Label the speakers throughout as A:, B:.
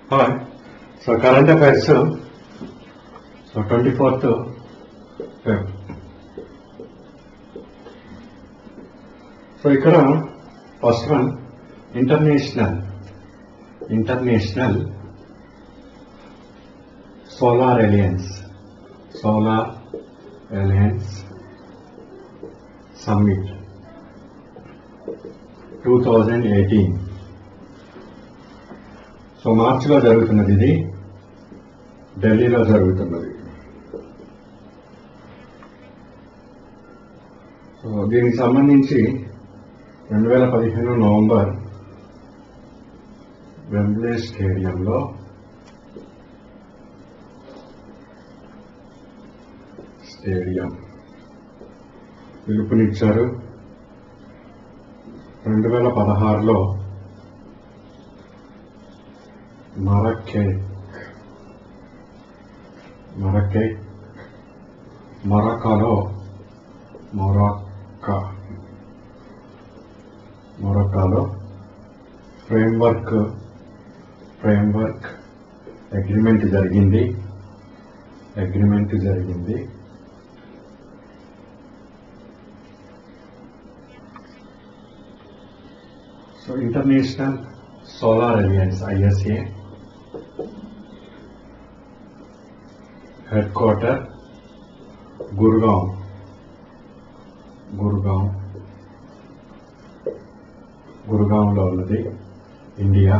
A: hi so current affairs so twenty fourth Feb so ఇక్కడ first one international international solar alliance solar alliance summit two thousand eighteen so మార్చిలో జరుగుతున్నది ఇది ఢిల్లీలో జరుగుతున్నది so దీనికి సంబంధించి రెండు వేల పదిహేను నవంబర్ వెంబ్లే స్టేడియంలో స్టేడియం పిలుపునిచ్చారు రెండు వేల పదహారులో మరకే మరకే మొరకాలో మొరక్క మొరకాలో ఫ్రేమ్వర్క్ ఫ్రేమ్వర్క్ అగ్రిమెంట్ జరిగింది అగ్రిమెంట్ జరిగింది so international solar alliance ISA headquarter Gurgaon Gurgaon గుర్గాంలో ఉన్నది ఇండియా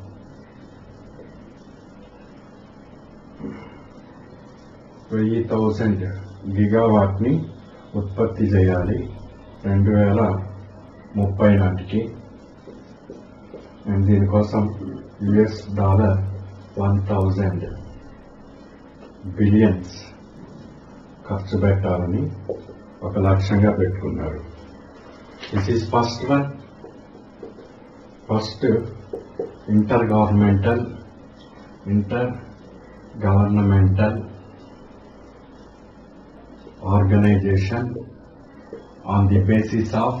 A: వెయ్యి థౌసండ్ గిగావాట్ని ఉత్పత్తి చేయాలి రెండు వేల ముప్పై నాటికి అండ్ దీనికోసం US dollar one thousand billions ఖర్చు పెట్టాలని ఒక లక్ష్యంగా పెట్టుకున్నాడు this is first one first intergovernmental intergovernmental organisation on the basis of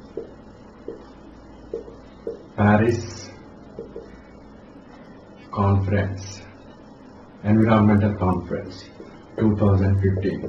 A: Paris conference environmental conference two thousand fifteen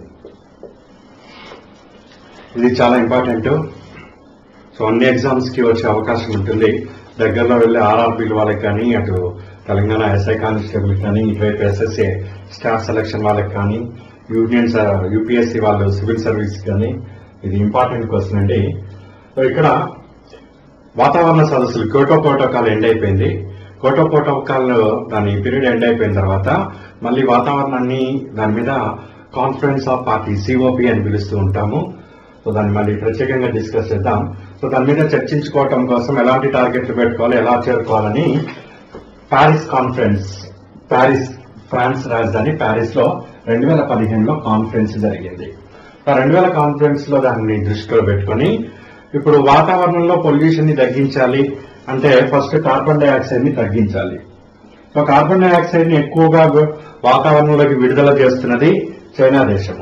A: ఇది చాలా ఇంపార్టెంట్ సో అన్ని ఎగ్జామ్స్ కి వచ్చే అవకాశం ఉంటుంది దగ్గరలో వెళ్ళే ఆర్ఆర్బీలు వాళ్ళకి కానీ అటు తెలంగాణ ఎస్ఐ కానిస్టేబుల్ కానీ ఇటువైపు ఎస్ఎస్ఏ స్టాఫ్ సెలక్షన్ వాళ్ళకి కానీ యూనియన్ యూపీఎస్సీ వాళ్ళు సివిల్ సర్వీస్ కానీ ఇది ఇంపార్టెంట్ క్వశ్చన్ అండి సో ఇక్కడ వాతావరణ సదస్సులు కోటో ప్రోటోకాల్ ఎండ్ అయిపోయింది కోటో ప్రోటోకాల్ దాని పీరియడ్ ఎండ్ అయిపోయిన తర్వాత మళ్ళీ వాతావరణాన్ని దాని మీద కాన్ఫరెన్స్ ఆఫ్ పార్టీ సిఓపి అని పిలుస్తూ ఉంటాము సో దాన్ని మళ్ళీ ప్రత్యేకంగా డిస్కస్ చేద్దాం సో దాని మీద చర్చించుకోవటం కోసం ఎలాంటి టార్గెట్లు పెట్టుకోవాలి ఎలా చేరుకోవాలని ప్యారిస్ కాన్ఫరెన్స్ ప్యారిస్ ఫ్రాన్స్ రాజధాని ప్యారిస్ లో రెండు వేల పదిహేనులో కాన్ఫరెన్స్ జరిగింది ఆ రెండు వేల కాన్ఫరెన్స్ లో దాన్ని దృష్టిలో పెట్టుకొని ఇప్పుడు వాతావరణంలో పొల్యూషన్ ని తగ్గించాలి అంటే ఫస్ట్ కార్బన్ డైఆక్సైడ్ ని తగ్గించాలి సో కార్బన్ డైఆక్సైడ్ ని ఎక్కువగా వాతావరణంలోకి విడుదల చేస్తున్నది చైనా దేశము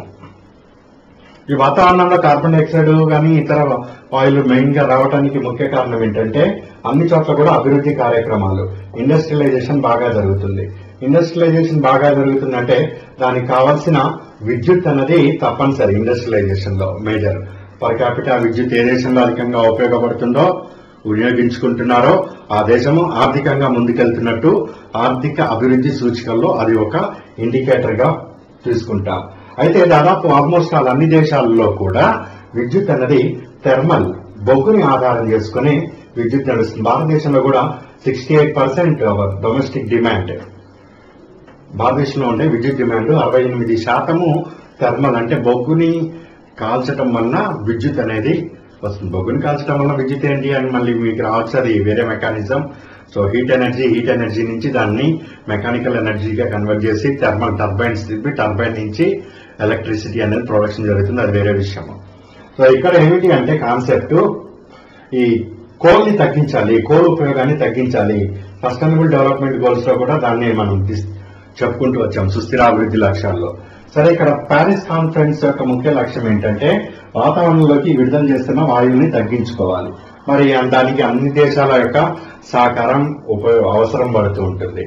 A: ఈ వాతావరణంలో కార్బన్ డైఆక్సైడ్ కానీ ఇతర ఆయిల్ మెయిన్ గా రావడానికి ముఖ్య కారణం ఏంటంటే అన్ని చోట్ల కూడా అభివృద్ధి కార్యక్రమాలు ఇండస్ట్రియలైజేషన్ బాగా జరుగుతుంది ఇండస్ట్రియలైజేషన్ బాగా జరుగుతుందంటే దానికి కావాల్సిన విద్యుత్ అన్నది తప్పనిసరి ఇండస్ట్రియలైజేషన్ లో మేజర్ పర్ క్యాపిటల్ విద్యుత్ ఏ దేశంలో అధికంగా ఉపయోగపడుతుందో వినియోగించుకుంటున్నారో ఆ దేశము ఆర్థికంగా ముందుకెళ్తున్నట్టు ఆర్థిక అభివృద్ధి సూచికల్లో అది ఒక ఇండికేటర్ గా తీసుకుంటాం అయితే దాదాపు ఆల్మోస్ట్ ఆల్ అన్ని దేశాలలో కూడా విద్యుత్ అన్నది థెర్మల్ బొగ్గుని ఆధారం చేసుకుని విద్యుత్ నడుస్తుంది భారతదేశంలో కూడా sixty eight percent domestic demand భారతదేశంలో ఉండే విద్యుత్ డిమాండ్ అరవై ఎనిమిది శాతము థర్మల్ అంటే బొగ్గుని కాల్చటం వలన విద్యుత్ అనేది వస్తుంది బొగ్గుని కాల్చడం వల్ల విద్యుత్ ఏంటి అని మళ్ళీ మీకు రావచ్చు అది వేరే mechanism so heat energy heat energy నుంచి దాన్ని మెకానికల్ ఎనర్జీగా కన్వర్ట్ చేసి థర్మల్ టర్బైన్స్ తిప్పి టర్బైన్ నుంచి ఎలక్ట్రిసిటీ అనేది ప్రొడక్షన్ జరుగుతుంది అది వేరే విషయం సో ఇక్కడ ఏమిటి అంటే కాన్సెప్ట్ ఈ కోల్ ని తగ్గించాలి కోల్ ఉపయోగాన్ని తగ్గించాలి సస్టైనబుల్ డెవలప్మెంట్ గోల్స్ లో కూడా దాన్ని మనం తీస్- చెప్పుకుంటూ వచ్చాం సుస్థిరాభివృద్ధి లక్ష్యాల్లో సరే ఇక్కడ ప్యారిస్ కాన్ఫరెన్స్ యొక్క ముఖ్య లక్ష్యం ఏంటంటే వాతావరణంలోకి విడుదల చేస్తున్న వాయువుని తగ్గించుకోవాలి మరి దానికి అన్ని దేశాల యొక్క సహకారం ఉపయోగ అవసరం పడుతూ ఉంటుంది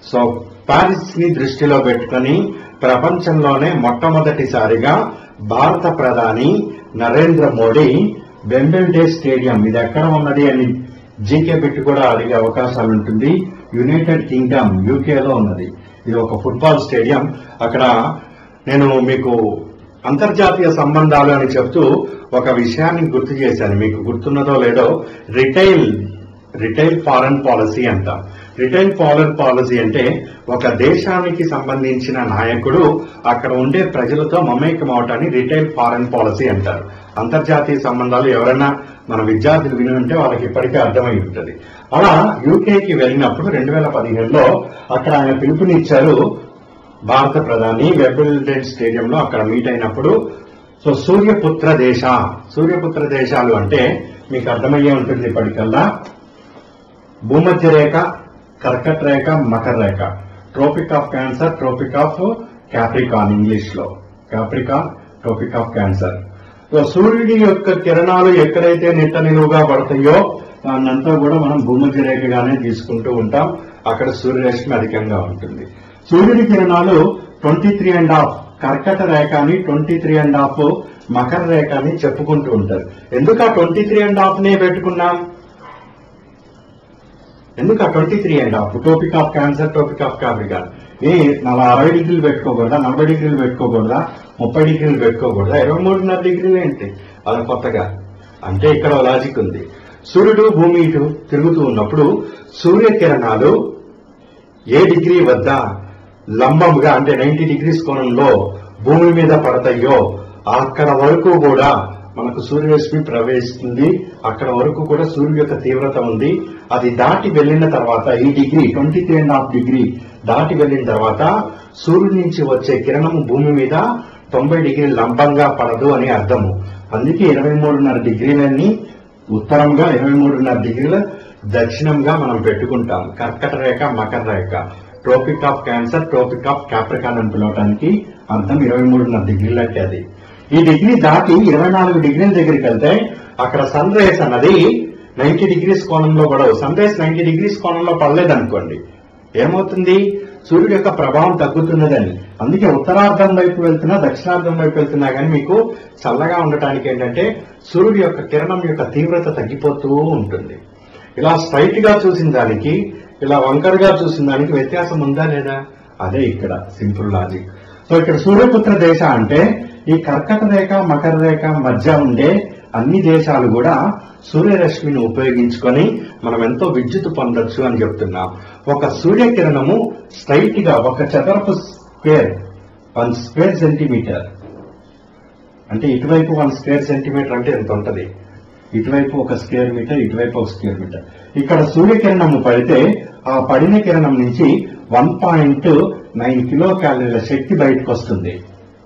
A: సో ప్యారిస్ ని దృష్టిలో పెట్టుకొని ప్రపంచంలోనే మొట్టమొదటిసారిగా భారత ప్రధాని నరేంద్ర మోడీ బెంబెల్డే స్టేడియం ఇది ఎక్కడ ఉన్నది అని జీకే పెట్టి కూడా అడిగే అవకాశాలు ఉంటుంది యునైటెడ్ కింగ్డమ్ యూకేలో ఉన్నది ఇది ఒక ఫుట్బాల్ స్టేడియం అక్కడ నేను మీకు అంతర్జాతీయ సంబంధాలు అని చెప్తూ ఒక విషయాన్ని గుర్తు చేశాను మీకు గుర్తున్నదో లేదో రిటైల్ రిటైల్ ఫారెన్ పాలసీ అంట రిటైల్ ఫారెన్ పాలసీ అంటే ఒక దేశానికి సంబంధించిన నాయకుడు అక్కడ ఉండే ప్రజలతో మమేకం అవటాన్ని రిటైల్ ఫారెన్ పాలసీ అంటారు అంతర్జాతీయ సంబంధాలు ఎవరైనా మన విద్యార్థులు విని ఉంటే వాళ్ళకి ఇప్పటికే అర్థమై ఉంటుంది అలా యూకేకి వెళ్ళినప్పుడు రెండు వేల పదిహేడులో అక్కడ ఆయన పిలుపునిచ్చారు భారత ప్రధాని వెబిల్డెన్ స్టేడియంలో అక్కడ మీట్ అయినప్పుడు సో సూర్యపుత్ర దేశ సూర్యపుత్ర దేశాలు అంటే మీకు అర్థమయ్యే ఉంటుంది ఇప్పటికల్లా భూమధ్య రేఖ కర్కట రేఖ మకర రేఖ tropic of cancer tropic of capricorn English లో capricorn tropic of cancer so సూర్యుడి యొక్క కిరణాలు ఎక్కడైతే నిట్ట నిలువుగా పడతాయో దాన్నంతా కూడా మనం భూమధ్య రేఖగానే తీసుకుంటూ ఉంటాం అక్కడ సూర్యరశ్మి అధికంగా ఉంటుంది సూర్యుడి కిరణాలు ట్వంటీ త్రీ అండ్ హాఫ్ కర్కట రేఖ అని ట్వంటీ త్రీ అండ్ హాఫ్ మకర రేఖ అని చెప్పుకుంటూ ఉంటారు ఎందుకు ఆ ట్వంటీ త్రీ అండ్ హాఫ్ నే పెట్టుకున్నాం ఎందుకు ఆ twenty three and half tropic of cancer tropic of capricorn ఏ నలభై అరవై డిగ్రీలు పెట్టుకోకూడదా నలభై డిగ్రీలు పెట్టుకోకూడదా ముప్పై డిగ్రీలు పెట్టుకోకూడదా ఇరవై మూడున్నర డిగ్రీలు ఏంటి అది కొత్తగా అంటే ఇక్కడ ఓ లాజిక్ ఉంది సూర్యుడు భూమి ఇటు తిరుగుతూ ఉన్నప్పుడు సూర్యకిరణాలు ఏ డిగ్రీ వద్ద లంబంగా అంటే నైన్టీ డిగ్రీస్ కోణంలో భూమి మీద పడతాయో అక్కడ వరకు కూడా మనకు సూర్యరశ్మి ప్రవేశిస్తుంది అక్కడ వరకు కూడా సూర్యుడి యొక్క తీవ్రత ఉంది అది దాటి వెళ్ళిన తర్వాత ఈ degree twenty three and half degree దాటి వెళ్ళిన తర్వాత సూర్యుడి నుంచి వచ్చే కిరణం భూమి మీద తొంభై డిగ్రీలు లంబంగా పడదు అని అర్థము అందుకే ఇరవై మూడున్నర డిగ్రీలన్నీ ఉత్తరంగా ఇరవై మూడున్నర డిగ్రీల దక్షిణంగా మనం పెట్టుకుంటాం కర్కట రేఖ మకర రేఖ tropic of cancer tropic of capricorn అని పిలవటానికి అర్థం ఇరవై మూడున్నర డిగ్రీలకి అది ఈ డిగ్రీ దాటి ఇరవై నాలుగు డిగ్రీల దగ్గరికి వెళ్తే అక్కడ సన్ రేస్ అన్నది నైన్టీ డిగ్రీస్ కోణంలో పడవు సన్ రేస్ నైన్టీ డిగ్రీస్ కోణంలో పడలేదనుకోండి ఏమవుతుంది సూర్యుడు యొక్క ప్రభావం తగ్గుతున్నదని అందుకే ఉత్తరార్థం వైపు వెళ్తున్నా దక్షిణార్థం వైపు వెళ్తున్నా కానీ మీకు చల్లగా ఉండటానికి ఏంటంటే సూర్యుడు యొక్క కిరణం యొక్క తీవ్రత తగ్గిపోతూ ఉంటుంది ఇలా స్ట్రైట్ గా చూసిన దానికి ఇలా వంకరగా చూసిన దానికి వ్యత్యాసం ఉందా లేదా అదే ఇక్కడ సింపుల్ లాజిక్ సో ఇక్కడ సూర్యపుత్ర దేశ అంటే ఈ కర్కట రేఖ మకర రేఖ మధ్య ఉండే అన్ని దేశాలు కూడా సూర్యరశ్మిని ఉపయోగించుకొని మనం ఎంతో విద్యుత్ పొందొచ్చు అని చెప్తున్నాం ఒక సూర్యకిరణము స్ట్రైట్ గా ఒక చదరపు స్క్వేర్ వన్ స్క్వేర్ సెంటీమీటర్ అంటే ఇటువైపు వన్ స్క్వేర్ సెంటీమీటర్ అంటే ఎంత ఉంటది ఇటువైపు ఒక స్క్వేర్ మీటర్ ఇటువైపు ఒక స్క్వేర్ మీటర్ ఇక్కడ సూర్యకిరణము పడితే ఆ పడిన కిరణం నుంచి వన్ పాయింట్ నైన్ కిలో క్యాలరీల శక్తి బయటకు వస్తుంది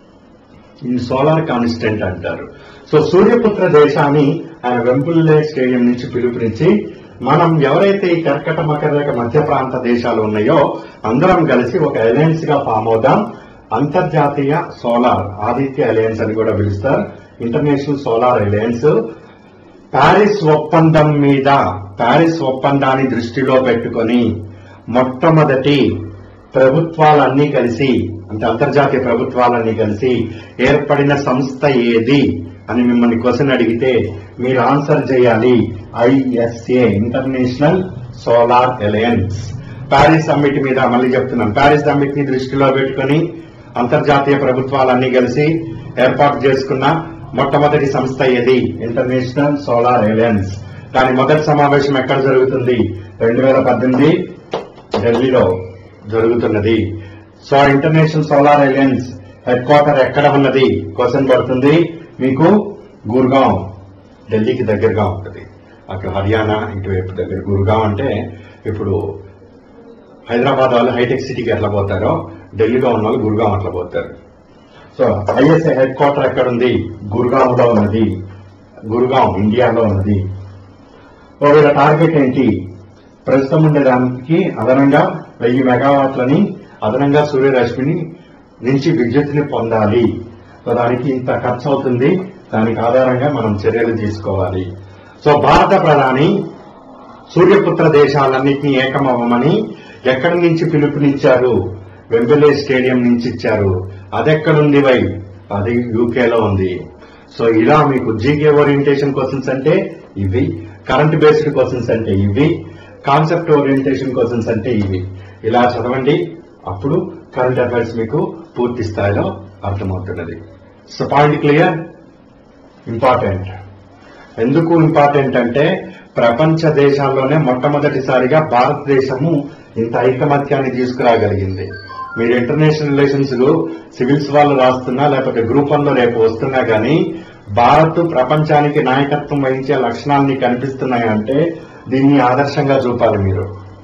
A: ఈ సోలార్ కాన్స్టెంట్ అంటారు సో సూర్యపుత్ర దేశాన్ని ఆయన వెంపుల్లే స్టేడియం నుంచి పిలుపునిచ్చి మనం ఎవరైతే ఈ కర్కట మకర రేఖ మధ్య ప్రాంత దేశాలు ఉన్నాయో అందరం కలిసి ఒక అలయన్స్ గా ఫామ్ అవుదాం అంతర్జాతీయ సోలార్ ఆదిత్య అలయన్స్ అని కూడా పిలుస్తారు ఇంటర్నేషనల్ సోలార్ అలయన్స్ ప్యారిస్ ఒప్పందం మీద ప్యారిస్ ఒప్పందాన్ని దృష్టిలో పెట్టుకొని మొట్టమొదటి ప్రభుత్వాలన్నీ కలిసి అంటే అంతర్జాతీయ ప్రభుత్వాలన్నీ కలిసి ఏర్పడిన సంస్థ ఏది అని మిమ్మల్ని క్వశ్చన్ అడిగితే మీరు ఆన్సర్ చేయాలి ISA international solar alliance Paris summit మీద మళ్ళీ చెప్తున్నాను ప్యారిస్ సమ్మిట్ ని దృష్టిలో పెట్టుకొని అంతర్జాతీయ ప్రభుత్వాలన్నీ కలిసి ఏర్పాటు చేసుకున్న మొట్టమొదటి సంస్థ ఏది ఇంటర్నేషనల్ సోలార్ అలయన్స్ దాని మొదటి సమావేశం ఎక్కడ జరుగుతుంది రెండు వేల పద్దెనిమిది ఢిల్లీలో జరుగుతున్నది so international solar alliance headquarter ఎక్కడ ఉన్నది క్వశ్చన్ పడుతుంది మీకు గుర్గాం ఢిల్లీకి దగ్గరగా ఉంటుంది అక్కడ హర్యానా ఇటువైపు దగ్గర గుర్గాం అంటే ఇప్పుడు హైదరాబాద్ వాళ్ళు హైటెక్ సిటీకి ఎట్లా పోతారో ఢిల్లీలో ఉన్న వాళ్ళు గుర్గాం అట్లా పోతారు సో ఐఎస్ఐ హెడ్ క్వార్టర్ ఎక్కడ ఉంది గురుగాంలో ఉన్నది గురుగాం ఇండియాలో ఉన్నది సో వీళ్ళ టార్గెట్ ఏంటి ప్రస్తుతం ఉండే దానికి అదనంగా వెయ్యి మెగావాట్లని అదనంగా సూర్యరశ్మిని నుంచి విద్యుత్ని పొందాలి సో దానికి ఇంత ఖర్చు అవుతుంది దానికి ఆధారంగా మనం చర్యలు తీసుకోవాలి సో భారత ప్రధాని సూర్యపుత్ర దేశాలన్నింటినీ ఏకమవ్వమని ఎక్కడి నుంచి పిలుపునిచ్చారు వెంబెలే స్టేడియం నుంచి ఇచ్చారు అదెక్కడుంది వై అది యూకేలో ఉంది సో ఇలా మీకు జీకే ఓరియంటేషన్ క్వశ్చన్స్ అంటే ఇవి కరెంట్ బేస్డ్ క్వశ్చన్స్ అంటే ఇవి కాన్సెప్ట్ ఓరియంటేషన్ క్వశ్చన్స్ అంటే ఇవి ఇలా చదవండి అప్పుడు కరెంట్ అఫైర్స్ మీకు పూర్తి స్థాయిలో అర్థమవుతున్నది సో పాయింట్ క్లియర్ ఇంపార్టెంట్ ఎందుకు ఇంపార్టెంట్ అంటే ప్రపంచ దేశాల్లోనే మొట్టమొదటిసారిగా భారతదేశము ఇంత ఐకమత్యాన్ని తీసుకురాగలిగింది మీరు ఇంటర్నేషనల్ రిలేషన్స్ సివిల్స్ వాళ్ళు రాస్తున్నా లేకపోతే గ్రూప్ వన్ లో రేపు వస్తున్నా కానీ భారత్ ప్రపంచానికి నాయకత్వం వహించే లక్షణాలని కనిపిస్తున్నాయంటే దీన్ని ఆదర్శంగా చూపాలి మీరు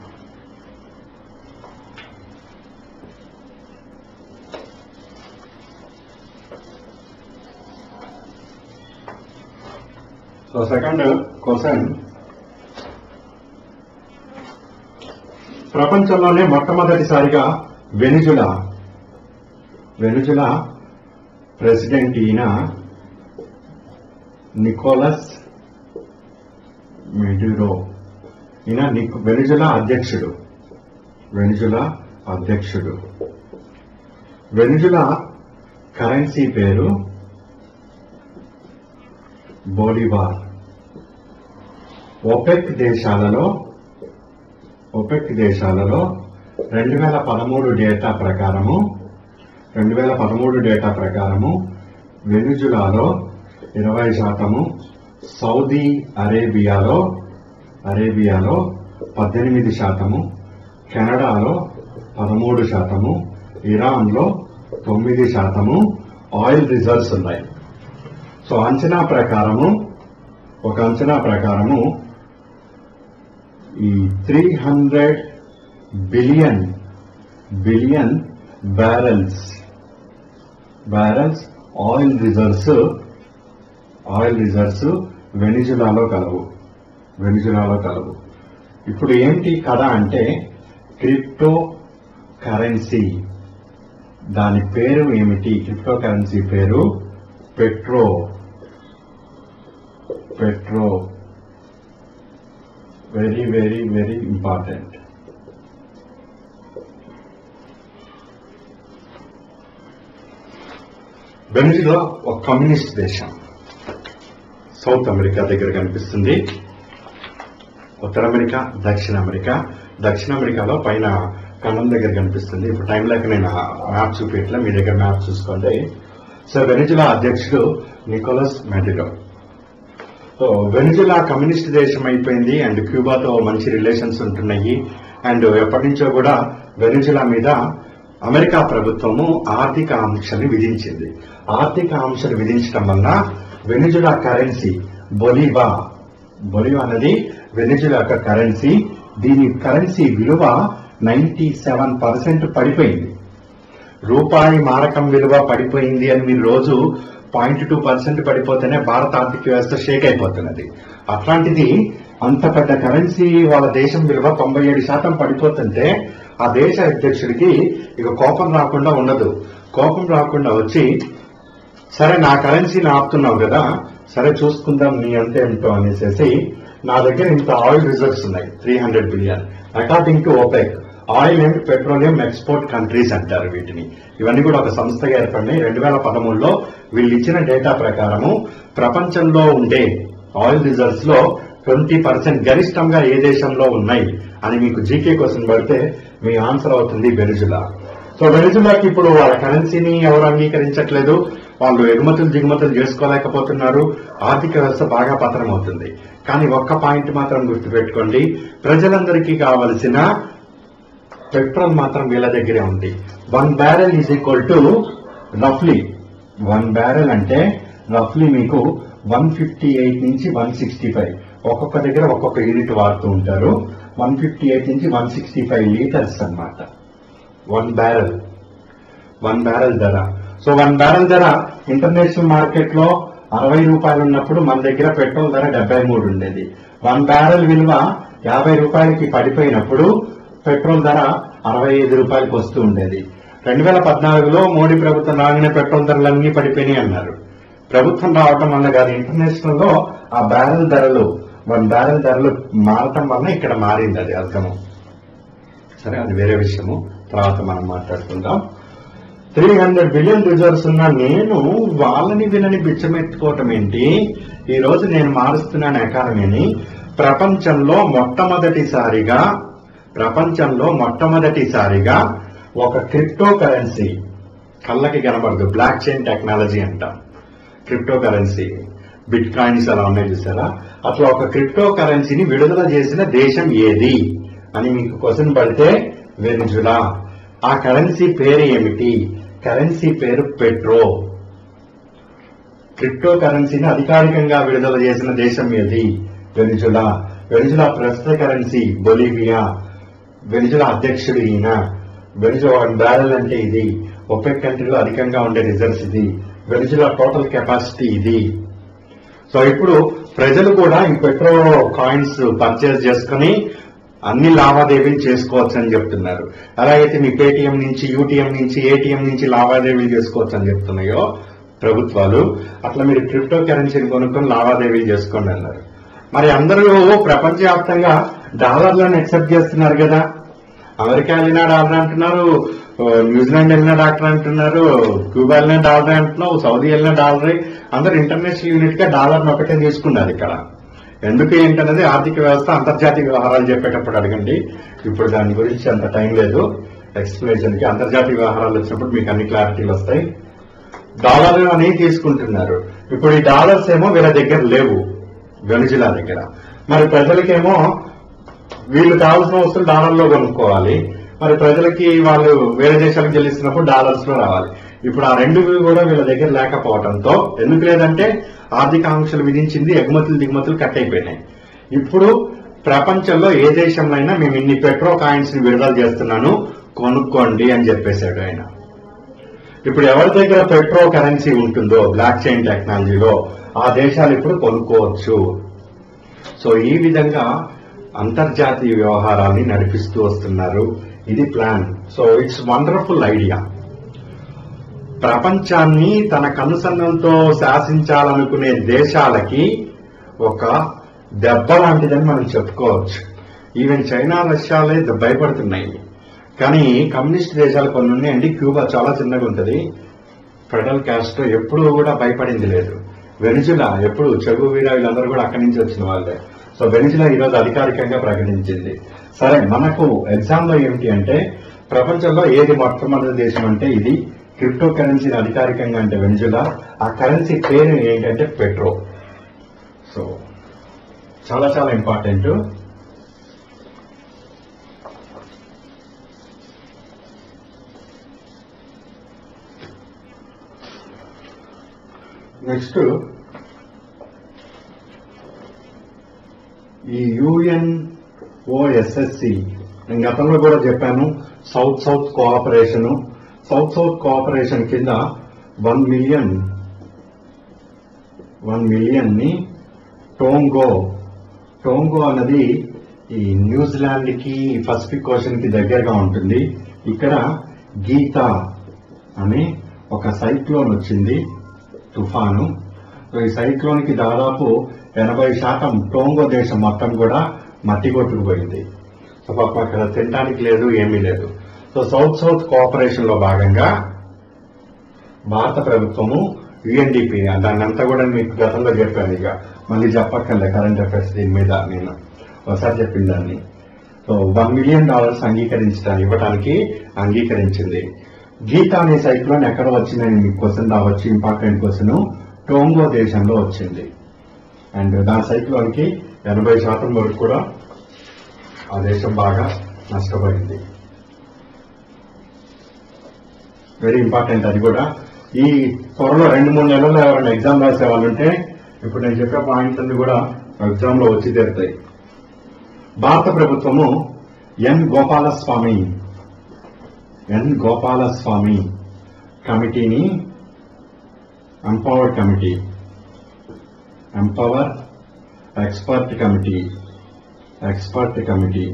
A: సో సెకండ్ క్వశ్చన్ ప్రపంచంలోనే మొట్టమొదటిసారిగా వెనుజులా వెనుజులా ప్రెసిడెంట్ ఈయన నికోలస్ మెడ్యూరో ఈయన నిక్- వెనుజులా అధ్యక్షుడు వెనుజులా అధ్యక్షుడు వెనుజులా కరెన్సీ పేరు బోలివార్ ఒపెక్ దేశాలలో ఒపెక్ దేశాలలో రెండు వేల పదమూడు డేటా ప్రకారము రెండు వేల పదమూడు డేటా ప్రకారము వెనుజులాలో ఇరవై శాతము సౌదీ అరేబియాలో అరేబియాలో పద్దెనిమిది శాతము కెనడాలో పదమూడు శాతము ఇరాన్లో తొమ్మిది శాతము ఆయిల్ రిజర్వ్స్ ఉన్నాయి సో అంచనా ప్రకారము ఒక అంచనా ప్రకారము ఈ three hundred billion billion barrels barrels oil reserves oil reserves వెనిజులాలో కలవు వెనిజులాలో కలవు ఇప్పుడు ఏంటి కథ అంటే క్రిప్టో కరెన్సీ దాని పేరు ఏమిటి క్రిప్టో కరెన్సీ పేరు petro petro very very very important Venezuela ఒక కమ్యూనిస్ట్ దేశం సౌత్ అమెరికా దగ్గర కనిపిస్తుంది ఉత్తర అమెరికా దక్షిణ అమెరికా దక్షిణ అమెరికాలో పైన ఖండం దగ్గర కనిపిస్తుంది ఇప్పుడు టైం లేక నేను మ్యాప్ చూపించట్లే మీ దగ్గర మ్యాప్ చూసుకోండి సో వెనిజులా అధ్యక్షుడు Nicolas Maduro so Venezuela communist దేశం అయిపోయింది అండ్ క్యూబాతో మంచి రిలేషన్స్ ఉంటున్నాయి అండ్ ఎప్పటి నుంచో కూడా వెనిజులా మీద అమెరికా ప్రభుత్వము ఆర్థిక ఆంక్షలు విధించింది ఆర్థిక ఆంక్షలు విధించడం వల్ల వెనిజులా కరెన్సీ బొలివా బొలివా అనేది వెనిజులా యొక్క కరెన్సీ దీని కరెన్సీ విలువ నైన్టీ సెవెన్ పర్సెంట్ పడిపోయింది రూపాయి మారకం విలువ పడిపోయింది అని మీరు రోజు పాయింట్ టూ పర్సెంట్ పడిపోతేనే భారత ఆర్థిక వ్యవస్థ షేక్ అయిపోతున్నది అట్లాంటిది అంత పెద్ద కరెన్సీ వాళ్ళ దేశం విలువ తొంభై ఏడు శాతం పడిపోతుంటే ఆ దేశ అధ్యక్షుడికి ఇక కోపం రాకుండా ఉండదు కోపం రాకుండా వచ్చి సరే నా కరెన్సీని ఆపుతున్నావు కదా సరే చూసుకుందాం నీ అంతే ఏమిటో అనేసి నా దగ్గర ఇంత ఆయిల్ రిజర్వ్స్ ఉన్నాయి three hundred billion according to OPEC oil and petroleum export countries అంటారు వీటిని ఇవన్నీ కూడా ఒక సంస్థగా ఏర్పడినాయి రెండు వేల పదమూడులో వీళ్ళు ఇచ్చిన డేటా ప్రకారము ప్రపంచంలో ఉండే ఆయిల్ రిజర్వ్స్ లో ట్వంటీ పర్సెంట్ గరిష్టంగా ఏ దేశంలో ఉన్నాయి అని మీకు జీకే క్వశ్చన్ పడితే మీ ఆన్సర్ అవుతుంది వెనిజులా సో వెనిజులాకి ఇప్పుడు వాళ్ళ కరెన్సీని ఎవరు అంగీకరించట్లేదు వాళ్ళు ఎగుమతులు దిగుమతులు చేసుకోలేకపోతున్నారు ఆర్థిక వ్యవస్థ బాగా పతనం అవుతుంది కానీ ఒక్క పాయింట్ మాత్రం గుర్తుపెట్టుకోండి ప్రజలందరికీ కావలసిన పెట్రోల్ మాత్రం వీళ్ళ దగ్గరే ఉంది one barrel is equal to రఫ్లీ వన్ బ్యారెల్ అంటే రఫ్లీ మీకు వన్ ఫిఫ్టీ ఎయిట్ నుంచి వన్ సిక్స్టీ ఫైవ్ ఒక్కొక్క దగ్గర ఒక్కొక్క యూనిట్ వాడుతూ ఉంటారు వన్ ఫిఫ్టీ ఎయిట్ నుంచి వన్ సిక్స్టీ ఫైవ్ లీటర్స్ అన్నమాట వన్ బ్యారెల్ వన్ బ్యారెల్ ధర సో వన్ బ్యారెల్ ధర ఇంటర్నేషనల్ మార్కెట్ లో అరవై రూపాయలు ఉన్నప్పుడు మన దగ్గర పెట్రోల్ ధర డెబ్బై మూడు ఉండేది వన్ బ్యారెల్ విలువ యాభై రూపాయలకి పడిపోయినప్పుడు పెట్రోల్ ధర అరవై ఐదు రూపాయలకి వస్తూ ఉండేది రెండు వేల పద్నాలుగులో మోడీ ప్రభుత్వం రాగానే పెట్రోల్ ధరలన్నీ పడిపోయినాయి అన్నారు ప్రభుత్వం రావటం వల్ల కాదు ఇంటర్నేషనల్ లో ఆ బ్యారెల్ ధరలు వన్ బ్యారెల్ ధరలు మారటం వల్ల ఇక్కడ మారింది అది అర్థము సరే అది వేరే విషయము తర్వాత మనం మాట్లాడుకుందాం త్రీ హండ్రెడ్ బిలియన్ రిజర్వ్స్ ఉన్న నేను వాళ్ళని వీళ్ళని బిచ్చమెత్తుకోవటం ఏంటి ఈ రోజు నేను మారుస్తున్నాను ఎకానమీని ప్రపంచంలో మొట్టమొదటిసారిగా ప్రపంచంలో మొట్టమొదటిసారిగా ఒక క్రిప్టో కరెన్సీ కళ్ళకి కనబడదు బ్లాక్ చైన్ టెక్నాలజీ అంటాం క్రిప్టో కరెన్సీ బిట్ కాయిన్స్ అలా ఉన్నాయి చూసారా అట్లా ఒక క్రిప్టో కరెన్సీని విడుదల చేసిన దేశం ఏది అని మీకు క్వశ్చన్ పడితే వెనిజులా ఆ కరెన్సీ పేరు ఏమిటి కరెన్సీ పేరు పెట్రో క్రిప్టో కరెన్సీని అధికారికంగా విడుదల చేసిన దేశం ఏది వెనిజులా వెనిజులా ప్రస్తుత కరెన్సీ బొలీవియా వెనిజులా అధ్యక్షుడు ఈయన వెనిజులా బ్యారల్ అంటే ఇది ఒపెక్ కంట్రీలో అధికంగా ఉండే రిజర్వ్స్ ఇది వెనిజులా టోటల్ కెపాసిటీ ఇది సో ఇప్పుడు ప్రజలు కూడా ఈ పెట్రో కాయిన్స్ పర్చేస్ చేసుకుని అన్ని లావాదేవీలు చేసుకోవచ్చు అని చెప్తున్నారు అలాగైతే మీ పేటిఎం నుంచి యూటీఎం నుంచి ఏటీఎం నుంచి లావాదేవీలు చేసుకోవచ్చు అని చెప్తున్నాయో ప్రభుత్వాలు అట్లా మీరు క్రిప్టో కరెన్సీని కొనుక్కొని లావాదేవీలు చేసుకోండి అన్నారు మరి అందరూ ప్రపంచవ్యాప్తంగా డాలర్లను యాక్సెప్ట్ చేస్తున్నారు కదా అమెరికా వెళ్ళినా డాలర్ అంటున్నారు ఓ, న్యూజిలాండ్ వెళ్ళినా డాక్టర్ అంటున్నారు క్యూబా వెళ్ళినా డాలర్ అంటున్నావు సౌదీ వెళ్ళినా డాలరే అందరు ఇంటర్నేషనల్ యూనిట్ గా డాలర్ ఒకటే తీసుకున్నారు ఇక్కడ ఎందుకు ఏంటనేది ఆర్థిక వ్యవస్థ అంతర్జాతీయ వ్యవహారాలు చెప్పేటప్పుడు అడగండి ఇప్పుడు దాని గురించి అంత టైం లేదు ఎక్స్ప్లెనేషన్ కి అంతర్జాతీయ వ్యవహారాలు వచ్చినప్పుడు మీకు అన్ని క్లారిటీలు వస్తాయి డాలర్ అనేవి తీసుకుంటున్నారు ఇప్పుడు ఈ డాలర్స్ ఏమో వీళ్ళ దగ్గర లేవు వెనుజిలా దగ్గర మరి ప్రజలకేమో వీళ్ళు కావాల్సిన వస్తువులు డాలర్లో కొనుక్కోవాలి మరి ప్రజలకి వాళ్ళు వేరే దేశాలకు చెల్లిస్తున్నప్పుడు డాలర్స్ లో రావాలి ఇప్పుడు ఆ రెండు కూడా వీళ్ళ దగ్గర లేకపోవడంతో ఎందుకు లేదంటే ఆర్థిక ఆంక్షలు విధించింది ఎగుమతులు దిగుమతులు కట్ అయిపోయినాయి ఇప్పుడు ప్రపంచంలో ఏ దేశంలో అయినా మేము ఇన్ని పెట్రో కాయిన్స్ ని విడుదల చేస్తున్నాను కొనుక్కోండి అని చెప్పేశాడు ఆయన ఇప్పుడు ఎవరి దగ్గర పెట్రో కరెన్సీ ఉంటుందో బ్లాక్ చైన్ టెక్నాలజీలో ఆ దేశాలు ఇప్పుడు కొనుక్కోవచ్చు సో ఈ విధంగా అంతర్జాతీయ వ్యవహారాల్ని నడిపిస్తూ వస్తున్నారు ఇది plan so it's wonderful idea ప్రపంచాన్ని తన కనుసన్నంతో శాసించాలనుకునే దేశాలకి ఒక దెబ్బ లాంటిదని మనం చెప్పుకోవచ్చు ఈవెన్ చైనా రష్యాలే భయపడుతున్నాయి కానీ కమ్యూనిస్ట్ దేశాలు కొన్ని ఉన్నాయండి క్యూబా చాలా చిన్నగా ఉంటుంది ఫెడరల్ క్యాస్ట్ ఎప్పుడూ కూడా భయపడింది లేదు వెనిజులా ఎప్పుడు చెగు వీరా వీళ్ళందరూ కూడా అక్కడి నుంచి వచ్చిన వాళ్ళే సో వెనిజులా ఈరోజు అధికారికంగా ప్రకటించింది సరే మనకు ఎగ్జామ్ లో ఏమిటి అంటే ప్రపంచంలో ఏది మొట్టమొదటి దేశం అంటే ఇది క్రిప్టో కరెన్సీని అధికారికంగా అంటే వెనిజులా ఆ కరెన్సీ పేరు ఏంటంటే పెట్రో సో చాలా చాలా ఇంపార్టెంట్ నెక్స్ట్ ఈ యుఎన్ ఓఎస్ఎస్సి నేను గతంలో కూడా చెప్పాను south south cooperation south south cooperation కింద వన్ మిలియన్ వన్ మిలియన్ ని టోంగో టోంగో అన్నది ఈ న్యూజిలాండ్ కి పసిఫిక్ ఓషన్ కి దగ్గరగా ఉంటుంది ఇక్కడ గీత అనే ఒక సైక్లోన్ వచ్చింది తుఫాను సో ఈ సైక్లోన్ కి దాదాపు ఎనభై శాతం టోంగో దేశం మొత్తం కూడా మట్టి కొట్టుకుపోయింది సో పాపం అక్కడ తినడానికి లేదు ఏమీ లేదు సో సౌత్ సౌత్ కోఆపరేషన్ లో భాగంగా భారత ప్రభుత్వము యుఎన్డిపి దాన్ని అంతా కూడా మీకు గతంలో చెప్పాను ఇక మళ్ళీ చెప్పక్కర్లే కరెంట్ అఫైర్స్ దీని మీద నేను ఒకసారి చెప్పిన దాన్ని సో వన్ మిలియన్ డాలర్స్ అంగీకరించడానికి ఇవ్వడానికి అంగీకరించింది గీత అనే సైక్లోన్ ఎక్కడ వచ్చిందని మీకు క్వశ్చన్ రావచ్చు ఇంపార్టెంట్ క్వశ్చన్ టోంగో దేశంలో వచ్చింది అండ్ దాని సైక్లోన్ కి ఎనభై శాతం వరకు కూడా ఆ దేశం బాగా నష్టపోయింది వెరీ ఇంపార్టెంట్ అది కూడా ఈ త్వరలో రెండు మూడు నెలల్లో ఎవరైనా ఎగ్జామ్ రాసే వాళ్ళు ఉంటే ఇప్పుడు నేను చెప్పే పాయింట్స్ అన్ని కూడా ఎగ్జామ్ లో వచ్చి తీరుతాయి భారత ప్రభుత్వము ఎన్ గోపాలస్వామి ఎన్ గోపాలస్వామి కమిటీని empowered committee empower expert committee expert committee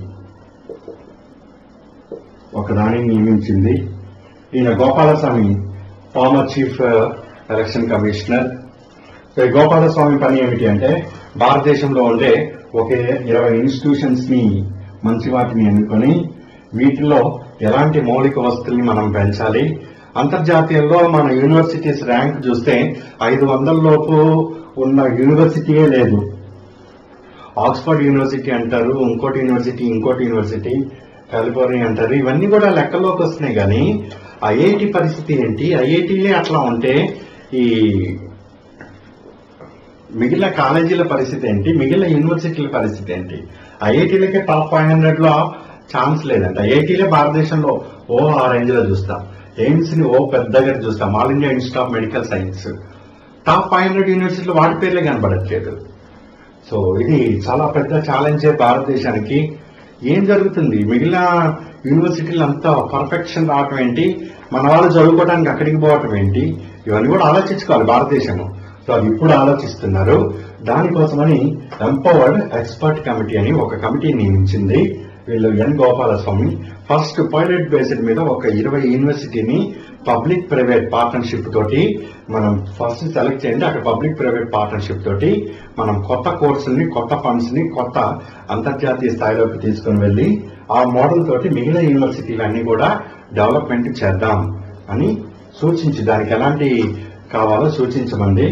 A: ఒకదానిని నియమించింది ఈయన Gopalaswamy former chief election commissioner so ఈ గోపాలస్వామి పని ఏమిటి అంటే భారతదేశంలో ఉండే ఒకే ఇరవై ఇన్స్టిట్యూషన్స్ ని మంచి వాటిని ఎన్నుకొని వీటిలో ఎలాంటి మౌలిక వస్తువుల్ని మనం పెంచాలి అంతర్జాతీయంలో మన యూనివర్సిటీస్ ర్యాంక్ చూస్తే ఐదు వందల లోపు ఉన్న యూనివర్సిటీయే లేదు ఆక్స్ఫర్డ్ యూనివర్సిటీ అంటారు ఇంకోటి యూనివర్సిటీ ఇంకోటి యూనివర్సిటీ కాలిఫోర్నియా అంటారు ఇవన్నీ కూడా లెక్కలోకి వస్తున్నాయి కానీ ఐఐటి పరిస్థితి ఏంటి ఐఐటీలే అట్లా ఉంటే ఈ మిగిలిన కాలేజీల పరిస్థితి ఏంటి మిగిలిన యూనివర్సిటీల పరిస్థితి ఏంటి ఐఐటీలకే టాప్ ఫైవ్ హండ్రెడ్ లో ఛాన్స్ లేదంట ఐఐటీలే భారతదేశంలో ఓ ఆ రేంజ్ లో చూస్తాం ఎయిమ్స్ ని ఓ పెద్దగా చూస్తాం all India institute of medical science top five hundred యూనివర్సిటీలు వాటి పేర్లే కనబడట్లేదు సో ఇది చాలా పెద్ద ఛాలెంజ్ భారతదేశానికి ఏం జరుగుతుంది మిగిలిన యూనివర్సిటీలు అంతా పర్ఫెక్షన్ రావటం ఏంటి మన వాళ్ళు చదువుకోవడానికి అక్కడికి పోవటం ఏంటి ఇవన్నీ కూడా ఆలోచించుకోవాలి భారతదేశం సో అది ఇప్పుడు ఆలోచిస్తున్నారు దానికోసమని ఎంపవర్డ్ ఎక్స్పర్ట్ కమిటీ అని ఒక కమిటీ నియమించింది వీళ్ళు N Gopalaswamy first pilot based మీద ఒక ఇరవై యూనివర్సిటీని పబ్లిక్ ప్రైవేట్ పార్ట్నర్షిప్ తోటి మనం ఫస్ట్ సెలెక్ట్ చేయండి అక్కడ పబ్లిక్ ప్రైవేట్ పార్ట్నర్షిప్ తోటి మనం కొత్త కోర్సుల్ని కొత్త ఫండ్స్ ని కొత్త అంతర్జాతీయ స్థాయిలోకి తీసుకుని వెళ్ళి ఆ మోడల్ తోటి మిగిలిన యూనివర్సిటీలన్నీ కూడా డెవలప్మెంట్ చేద్దాం అని సూచించి దానికి ఎలాంటి కావాలో సూచించమండి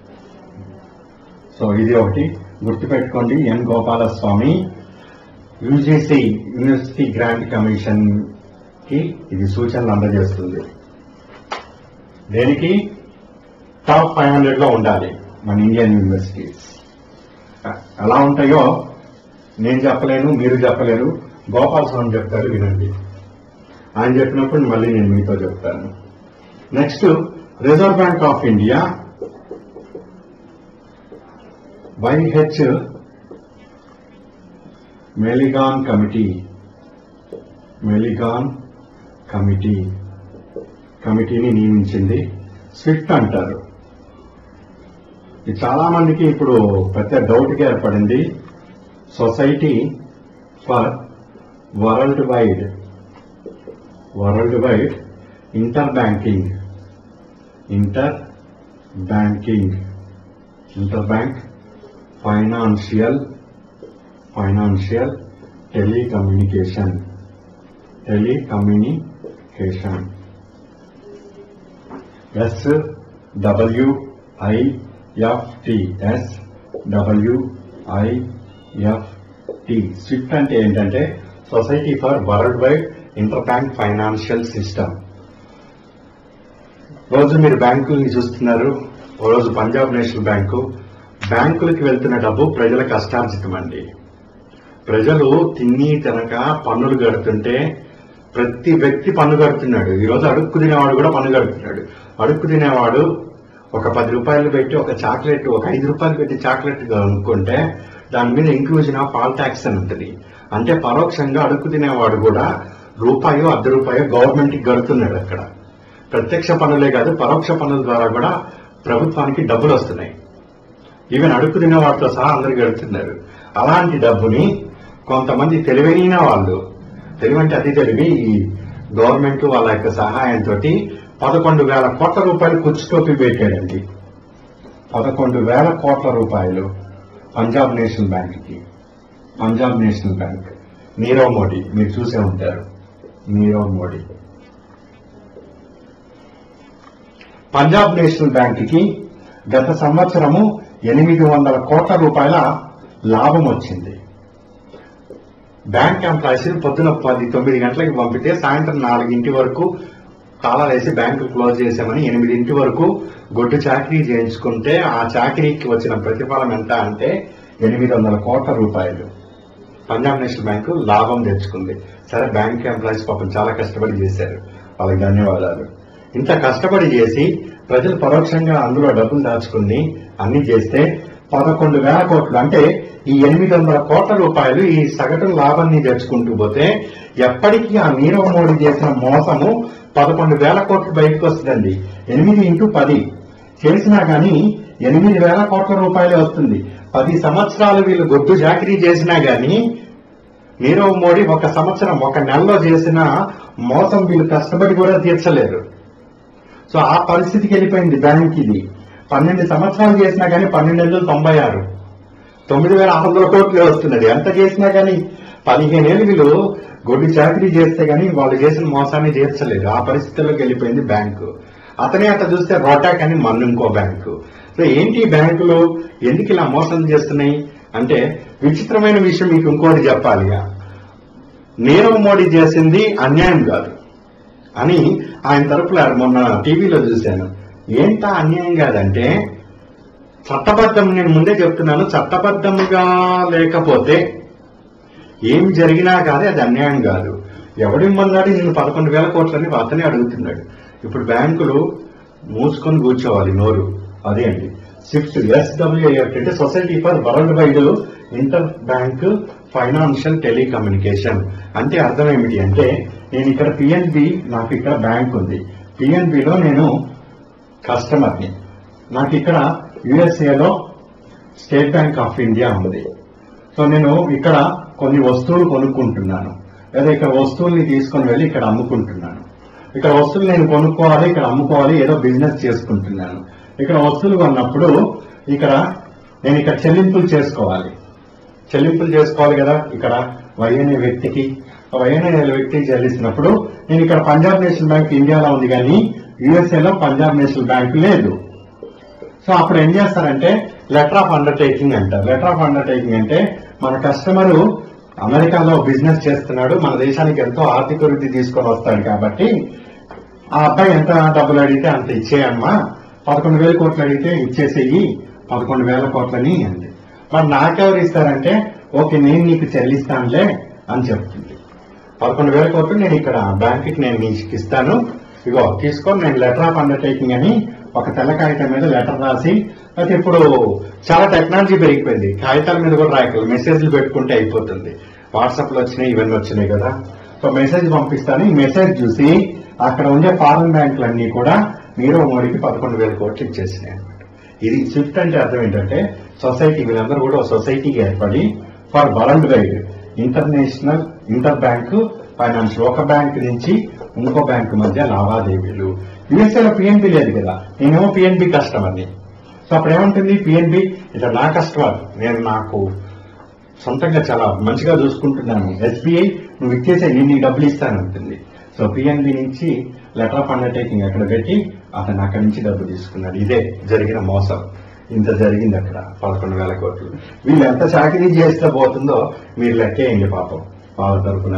A: సో ఇది ఒకటి గుర్తుపెట్టుకోండి N Gopalaswamy UGC university grant commission కి ఇది సూచనలు అందజేస్తుంది దేనికి టాప్ ఫైవ్ హండ్రెడ్ లో ఉండాలి మన ఇండియన్ యూనివర్సిటీస్ ఎలా ఉంటాయో నేను చెప్పలేను మీరు చెప్పలేరు గోపాల్ స్వామి చెప్తారు వినండి ఆయన చెప్పినప్పుడు మళ్ళీ నేను మీతో చెప్తాను next reserve bank of India Y H Malegam committee Malegam committee కమిటీని నియమించింది స్విఫ్ట్ అంటారు ఇది చాలా మందికి ఇప్పుడు పెద్ద డౌట్ గా ఏర్పడింది society for world wide world wide inter banking inter banking inter bank financial financial telecommunication telecommunication S W I F T S W I F T swift అంటే ఏంటంటే society for world wide inter bank financial system రోజు మీరు బ్యాంకుల్ని చూస్తున్నారు ఓ రోజు Punjab national bank బ్యాంకులకి వెళ్తున్న డబ్బు ప్రజల కష్టార్జితం అండి ప్రజలు తిని తినక పన్నులు కడుతుంటే ప్రతి వ్యక్తి పన్ను కడుతున్నాడు ఈ రోజు అడుక్కు తినేవాడు కూడా పన్ను కడుతున్నాడు అడుక్కు తినేవాడు ఒక పది రూపాయలు పెట్టి ఒక చాక్లెట్ ఒక ఐదు రూపాయలు పెట్టి చాక్లెట్ కొనుక్కుంటే దాని మీద ఇంక్లూజన్ ఆఫ్ ఆల్ ట్యాక్స్ అని ఉంటుంది అంటే పరోక్షంగా అడుక్కు తినేవాడు కూడా రూపాయో అర్ధ రూపాయో గవర్నమెంట్ కి గడుతున్నాడు అక్కడ ప్రత్యక్ష పన్నులే కాదు పరోక్ష పన్నుల ద్వారా కూడా ప్రభుత్వానికి డబ్బులు వస్తున్నాయి ఈవెన్ అడుక్కు తినే వాటితో సహా అందరు గడుతున్నారు అలాంటి డబ్బుని కొంతమంది తెలివైన వాళ్ళు తెలివంటే అతి తెలివి ఈ గవర్నమెంట్ వాళ్ళ యొక్క సహాయంతో పదకొండు వేల కోట్ల రూపాయలు కుచ్చుటోపి పెట్టాడండి పదకొండు వేల కోట్ల రూపాయలు పంజాబ్ నేషనల్ బ్యాంక్ కి పంజాబ్ నేషనల్ బ్యాంక్ నీరవ్ మోడీ మీరు చూసే ఉంటారు నీరవ్ మోడీ పంజాబ్ నేషనల్ బ్యాంక్ కి గత సంవత్సరము ఎనిమిది వందల కోట్ల రూపాయల లాభం వచ్చింది బ్యాంక్ ఎంప్లాయీస్ పొద్దున పది తొమ్మిది గంటలకి పంపితే సాయంత్రం నాలుగింటి వరకు తాళాలు వేసి బ్యాంకు క్లోజ్ చేసామని ఎనిమిదింటి వరకు గొడ్డు చాకరీ చేయించుకుంటే ఆ చాకరీకి వచ్చిన ప్రతిఫలం ఎంత అంటే ఎనిమిది వందల కోట్ల రూపాయలు పంజాబ్ నేషనల్ బ్యాంకు లాభం తెచ్చుకుంది సరే బ్యాంక్ ఎంప్లాయీస్ పాపం చాలా కష్టపడి చేశారు వాళ్ళకి ధన్యవాదాలు ఇంత కష్టపడి చేసి ప్రజలు పరోక్షంగా అందులో డబ్బులు దాచుకుని అన్ని చేస్తే పదకొండు వేల కోట్లు అంటే ఈ ఎనిమిది వందల కోట్ల రూపాయలు ఈ సగటు లాభాన్ని తెచ్చుకుంటూ పోతే ఎప్పటికీ ఆ నీరవ్ మోడీ చేసిన మోసము పదకొండు వేల కోట్లు బయటకు వస్తుందండి ఎనిమిది ఇంటూ పది చేసినా గానీ ఎనిమిది వేల కోట్ల రూపాయలే వస్తుంది పది సంవత్సరాలు వీళ్ళు గొడ్డు చాకరీ చేసినా గానీ నీరవ్ మోడీ ఒక సంవత్సరం ఒక నెలలో చేసిన మోసం వీళ్ళు కష్టపడి కూడా తీర్చలేరు సో ఆ పరిస్థితికి వెళ్ళిపోయింది బ్యాంక్ ఇది పన్నెండు సంవత్సరాలు చేసినా కానీ పన్నెండు నెలలు తొంభై ఆరు తొమ్మిది వేల ఆరు వందల కోట్లు వస్తున్నది ఎంత చేసినా కానీ పదిహేనేళ్ళు వీళ్ళు గొడ్డు చాకరీ చేస్తే గానీ వాళ్ళు చేసిన మోసాన్ని చేర్చలేదు ఆ పరిస్థితుల్లోకి వెళ్ళిపోయింది బ్యాంకు అతనే అట్లా చూస్తే రోటాక్ అని మన ఇంకో బ్యాంకు సో ఏంటి ఈ బ్యాంకులు ఎందుకు ఇలా మోసం చేస్తున్నాయి అంటే విచిత్రమైన విషయం మీకు ఇంకోటి చెప్పాలిగా నీరవ్ మోడీ చేసింది అన్యాయం కాదు అని ఆయన తరపున మొన్న టీవీలో చూశాను ఏంటా అన్యాయం కాదంటే చట్టబద్ధం నేను ముందే చెప్తున్నాను చట్టబద్ధంగా లేకపోతే ఏం జరిగినా కానీ అది అన్యాయం కాదు ఎవడిమ్మన్నాడు నేను పదకొండు వేల కోట్లని అతనే అడుగుతున్నాడు ఇప్పుడు బ్యాంకులు మూసుకొని కూర్చోవాలి నోరు అదే అండి సిఫ్ట్ ఎస్డబ్ల్యూఎఫ్ అంటే society for world wide inter bank financial telecommunication అంటే అర్థం ఏమిటి అంటే నేను ఇక్కడ పిఎన్బి నాకు ఇక్కడ బ్యాంక్ ఉంది పిఎన్బిలో నేను కస్టమర్ని నాకు ఇక్కడ యుఎస్ఏలో స్టేట్ బ్యాంక్ ఆఫ్ ఇండియా ఉంది సో నేను ఇక్కడ కొన్ని వస్తువులు కొనుక్కుంటున్నాను లేదా ఇక్కడ వస్తువుల్ని తీసుకొని వెళ్ళి ఇక్కడ అమ్ముకుంటున్నాను ఇక్కడ వస్తువులు నేను కొనుక్కోవాలి ఇక్కడ అమ్ముకోవాలి ఏదో బిజినెస్ చేసుకుంటున్నాను ఇక్కడ వస్తువులు కొన్నప్పుడు ఇక్కడ నేను ఇక్కడ చెల్లింపులు చేసుకోవాలి చెల్లింపులు చేసుకోవాలి కదా ఇక్కడ వై అనే వ్యక్తికి వై అనే వ్యక్తికి చెల్లిస్తున్నప్పుడు నేను ఇక్కడ పంజాబ్ నేషనల్ బ్యాంక్ ఇండియాలో ఉంది కానీ యుఎస్ఏలో పంజాబ్ నేషనల్ బ్యాంక్ లేదు సో అప్పుడు ఏం చేస్తారంటే లెటర్ ఆఫ్ అండర్టేకింగ్ అంటారు లెటర్ ఆఫ్ అండర్టేకింగ్ అంటే మన కస్టమరు అమెరికాలో బిజినెస్ చేస్తున్నాడు మన దేశానికి ఎంతో ఆర్థిక వృద్ధి తీసుకొని వస్తాడు కాబట్టి ఆ అబ్బాయి ఎంత డబ్బులు అడిగితే అంత ఇచ్చేయమ్మా పదకొండు వేల కోట్లు అడిగితే ఇచ్చేసేయి పదకొండు వేల కోట్లని అంది మరి నాకెవరు ఇస్తారంటే ఓకే నేను నీకు చెల్లిస్తానులే అని చెప్తుంది పదకొండు వేల కోట్లు నేను ఇక్కడ బ్యాంకుకి నేను నీకు ఇస్తాను ఇగో తీసుకొని నేను లెటర్ ఆఫ్ అండర్టేకింగ్ అని ఒక తెల్ల కాగితం మీద లెటర్ రాసి అయితే ఇప్పుడు చాలా టెక్నాలజీ పెరిగిపోయింది కాగితాల మీద కూడా రాయగలరు మెసేజ్లు పెట్టుకుంటే అయిపోతుంది వాట్సాప్ లో వచ్చినాయి ఇవన్నీ వచ్చినాయి కదా సో మెసేజ్ పంపిస్తాను ఈ మెసేజ్ చూసి అక్కడ ఉండే ఫారెన్ బ్యాంకులన్నీ కూడా మీరు మోడీకి పదకొండు వేల కోట్లు ఇచ్చేసినాయి అనమాట ఇది స్విఫ్ట్ అంటే అర్థం ఏంటంటే సొసైటీ వీళ్ళందరూ కూడా ఒక సొసైటీకి ఏర్పడి for world wide international inter bank financial ఒక బ్యాంక్ నుంచి ఇంకో బ్యాంక్ మధ్య లావాదేవీలు యుఎస్ఏలో పిఎన్బి లేదు కదా నేనేమో పిఎన్బి కస్టమర్ని సో అప్పుడు ఏముంటుంది పిఎన్బి ఇట్లా నా కస్టమర్ నేను నాకు సొంతంగా చాలా మంచిగా చూసుకుంటున్నాను ఎస్బీఐ నువ్వు ఇచ్చేసే నేను నీకు డబ్బులు ఇస్తానంటుంది సో పిఎన్బి నుంచి లెటర్ ఆఫ్ అండర్టేకింగ్ అక్కడ పెట్టి అతను అక్కడి నుంచి డబ్బు తీసుకున్నాడు ఇదే జరిగిన మోసం ఇంత జరిగింది అక్కడ పదకొండు వేల కోట్లు వీళ్ళు ఎంత చాకరీ చేస్తే పోతుందో మీరు లెక్కేయండి పాపం వాళ్ళ తరపున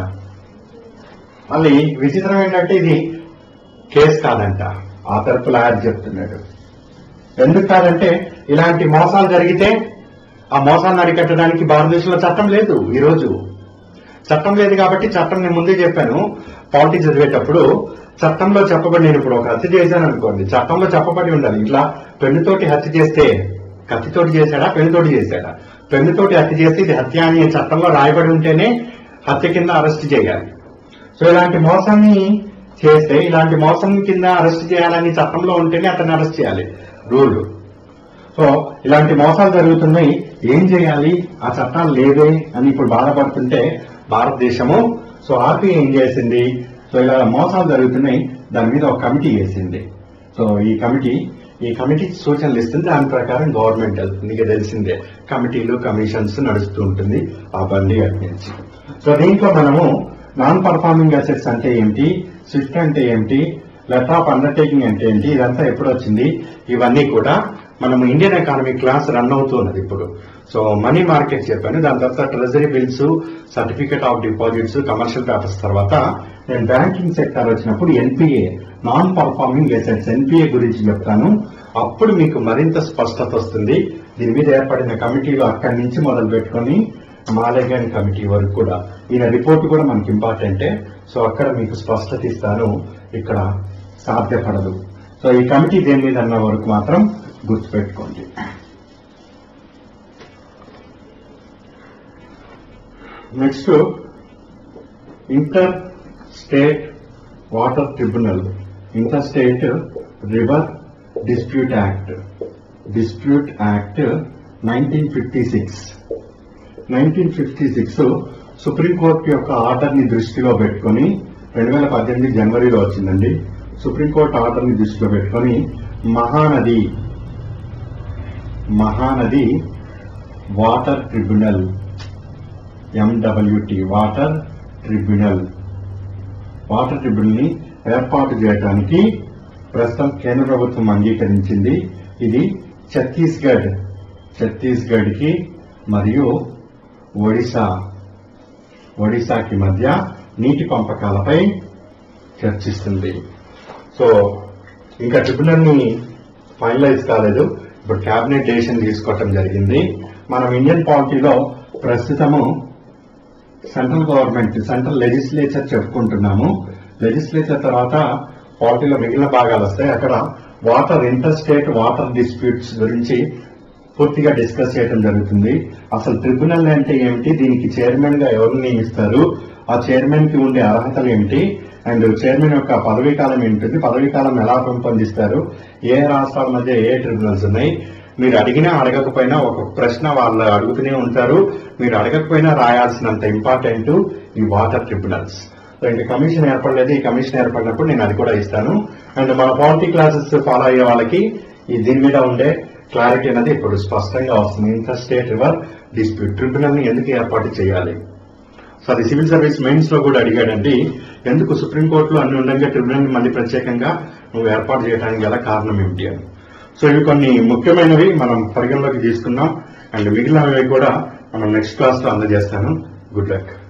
A: మళ్ళీ విచిత్రం ఏంటంటే ఇది కేసు కాదంట ఆ తరపు లాయర్ చెప్తున్నాడు ఎందుకు కాదంటే ఇలాంటి మోసాలు జరిగితే ఆ మోసాన్ని అరికట్టడానికి భారతదేశంలో చట్టం లేదు ఈ రోజు చట్టం లేదు కాబట్టి చట్టం నేను ముందే చెప్పాను పాలిటిక్స్ చదివేటప్పుడు చట్టంలో చెప్పబడి నేను ఇప్పుడు ఒక హత్య చేశాను అనుకోండి చట్టంలో చెప్పబడి ఉండాలి ఇట్లా పెన్నుతోటి హత్య చేస్తే కత్తితోటి చేశాడా పెన్నుతోటి చేశాడా పెన్నుతోటి హత్య చేస్తే ఇది హత్య అని చట్టంలో రాయబడి ఉంటేనే హత్య కింద అరెస్ట్ చేయాలి సో ఇలాంటి మోసాన్ని చేస్తే ఇలాంటి మోసం కింద అరెస్ట్ చేయాలని చట్టంలో ఉంటేనే అతన్ని అరెస్ట్ చేయాలి రూల్ సో ఇలాంటి మోసాలు జరుగుతున్నాయి ఏం చేయాలి ఆ చట్టాలు లేవే అని ఇప్పుడు బాధపడుతుంటే భారతదేశము సో ఆర్బీఐ ఏం చేసింది సో ఇలా మోసాలు జరుగుతున్నాయి దాని మీద ఒక కమిటీ వేసింది సో ఈ కమిటీ ఈ కమిటీ సూచనలు ఇస్తుంది దాని ప్రకారం గవర్నమెంట్ వెళ్తుంది నీకు తెలిసిందే కమిటీలు కమిషన్స్ నడుస్తూ ఉంటుంది ఆ బండి అటు నుంచి సో దీంట్లో మనము నాన్ పర్ఫార్మింగ్ అసెట్స్ అంటే ఏంటి స్విఫ్ట్ అంటే ఏంటి లెటర్ ఆఫ్ అండర్టేకింగ్ అంటే ఏంటి ఇదంతా ఎప్పుడు వచ్చింది ఇవన్నీ కూడా మనం ఇండియన్ ఎకానమీ క్లాస్ రన్ అవుతున్నది ఇప్పుడు సో మనీ మార్కెట్ చెప్పాను దాని తర్వాత treasury bills certificate of deposits commercial papers తర్వాత నేను బ్యాంకింగ్ సెక్టర్ వచ్చినప్పుడు NPA non performing assets NPA గురించి చెప్తాను అప్పుడు మీకు మరింత స్పష్టత వస్తుంది దీని మీద ఏర్పడిన కమిటీలు అక్కడి నుంచి మొదలు పెట్టుకొని మాలేగాని కమిటీ వరకు కూడా ఈయన రిపోర్ట్ కూడా మనకి ఇంపార్టెంటే సో అక్కడ మీకు స్పష్టత ఇస్తాను ఇక్కడ సాధ్యపడదు సో ఈ కమిటీ దేని మీద అన్న వరకు మాత్రం గుర్తుపెట్టుకోండి next inter state water tribunal inter state river dispute act dispute act nineteen fifty six nineteen fifty six supreme court యొక్క ఆర్డర్ ని దృష్టిలో పెట్టుకొని రెండు వేల పద్దెనిమిది జనవరిలో వచ్చిందండి సుప్రీంకోర్టు ఆర్డర్ ని దృష్టిలో పెట్టుకొని Mahanadi Mahanadi water tribunal MWT water tribunal water tribunal ని ఏర్పాటు చేయడానికి ప్రస్తుతం కేంద్ర ప్రభుత్వం అంగీకరించింది ఇది ఛత్తీస్గఢ్ ఛత్తీస్గఢ్ కి మరియు ఒడిశా ఒడిశాకి మధ్య నీటి పంపకాలపై చర్చిస్తుంది సో ఇంకా ట్రిబ్యునల్ ని ఫైనలైజ్ కాలేదు ఇప్పుడు కేబినెట్ డెసిషన్ తీసుకోవటం జరిగింది మనం ఇండియన్ పాలిటీలో ప్రస్తుతము సెంట్రల్ గవర్నమెంట్ సెంట్రల్ లెజిస్లేచర్ చెప్పుకుంటున్నాము లెజిస్లేచర్ తర్వాత పాలిటీలో మిగిలిన భాగాలు వస్తాయి అక్కడ water inter state water disputes గురించి పూర్తిగా డిస్కస్ చేయడం జరుగుతుంది అసలు ట్రిబ్యునల్ అంటే ఏమిటి దీనికి చైర్మన్ గా ఎవరు నియమిస్తారు ఆ చైర్మన్ కి ఉండే అర్హతలు ఏమిటి అండ్ చైర్మన్ యొక్క పదవీ కాలం ఏంటిది పదవీ కాలం ఎలా పెంపొందిస్తారు ఏ రాష్ట్రాల మధ్య ఏ ట్రిబ్యునల్స్ ఉన్నాయి మీరు అడిగినా అడగకపోయినా ఒక ప్రశ్న వాళ్ళు అడుగుతూనే ఉంటారు మీరు అడగకపోయినా రాయాల్సినంత ఇంపార్టెంట్ ఈ వాటర్ ట్రిబ్యునల్స్ సో ఇంకా కమిషన్ ఏర్పడలేదు ఈ కమిషన్ ఏర్పడినప్పుడు నేను అది కూడా ఇస్తాను అండ్ మన పాలిటీ క్లాసెస్ ఫాలో అయ్యే వాళ్ళకి ఈ దీని మీద ఉండే క్లారిటీ అనేది ఇప్పుడు స్పష్టంగా వస్తుంది inter state river dispute tribunal ని ఎందుకు ఏర్పాటు చేయాలి సో అది సివిల్ సర్వీస్ మెయిన్స్ లో కూడా అడిగాడండి ఎందుకు సుప్రీంకోర్టులో అన్ని ఉండగా ట్రిబ్యునల్ మళ్ళీ ప్రత్యేకంగా నువ్వు ఏర్పాటు చేయడానికి గల కారణం ఏమిటి అని సో ఇవి కొన్ని ముఖ్యమైనవి మనం పరిగణలోకి తీసుకున్నాం అండ్ మిగిలినవి కూడా మనం నెక్స్ట్ క్లాస్ లో అందజేస్తాను గుడ్ లక్